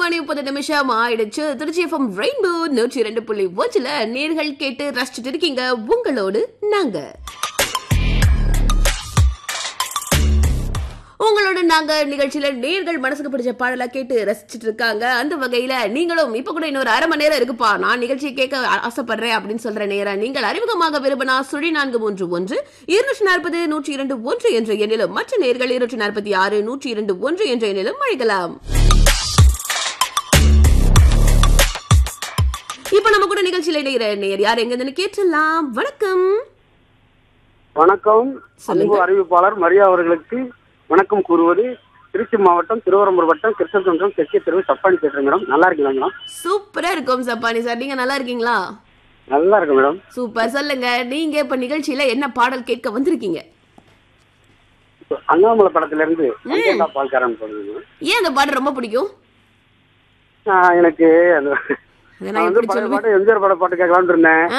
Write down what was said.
மணி முப்பது நிமிஷம் ஆயிடுச்சு திருச்சி எஃப்எம் ரெயின்போ நூற்றி இரண்டு புள்ளி ஒன்றுல நேர்கள் கேட்டு ரசிச்சுட்டு இருக்கீங்க உங்களோடு நாங்க உங்களோட நாங்க நிகழ்ச்சியில நேர்கள் மனசுக்கு பிடிச்ச பாடலா கேட்டு ரசிச்சிட்டு இருக்காங்க அந்த வகையில நீங்களும் இப்ப கூட இன்னொரு அரை மணி நேரம் இருக்குப்பா நான் நிகழ்ச்சியை கேட்க ஆ- ஆசைப்படுறேன் அப்படின்னு சொல்ற நேரம் நீங்கள் அறிமுகமாக விரும்பினா சுழி நான்கு மூன்று ஒன்று இருநூற்றி நாற்பது நூற்றி இரண்டு ஒன்று என்ற எண்ணிலும் மற்ற நேர்கள் இருநூற்றி நாற்பத்தி ஆறு நூற்றி இரண்டு ஒன்று என்ற எண்ணிலும் அழைக்கலாம் இப்ப நம்ம கூட நிகழ்ச்சியில இணைகிற நேர் யார் எங்க கேட்டலாம் வணக்கம் வணக்கம் சொல்லுங்க. அன்பு அறிவிப்பாளர் மரியா அவர்களுக்கு வணக்கம் கூறுவது திருச்சி மாவட்டம் திருவரம்பூர் வட்டம் கிருஷ்ணகுன்றம் தெற்கே தெருவு சப்பானி பேசுறேன் மேடம் நல்லா இருக்கீங்களா மேடம் சூப்பரா இருக்கும் சப்பானி சார் நீங்க நல்லா இருக்கீங்களா நல்லா இருக்கு மேடம் சூப்பர் சொல்லுங்க நீங்க இப்ப நிகழ்ச்சியில என்ன பாடல் கேட்க வந்திருக்கீங்க இப்ப அண்ணாமலை படத்துல இருந்து அங்கேதான் பால்காரன் சொல்லுங்க ஏன் அந்த பாடல் ரொம்ப பிடிக்கும் எனக்கு அந்த அதை நான் நான் வந்து எப்படி பழைய சொல்லுவேன் பாட்டு எம்ஜிஆர் பட பாட்டு கேட்கலாம்னு இருந்தேன்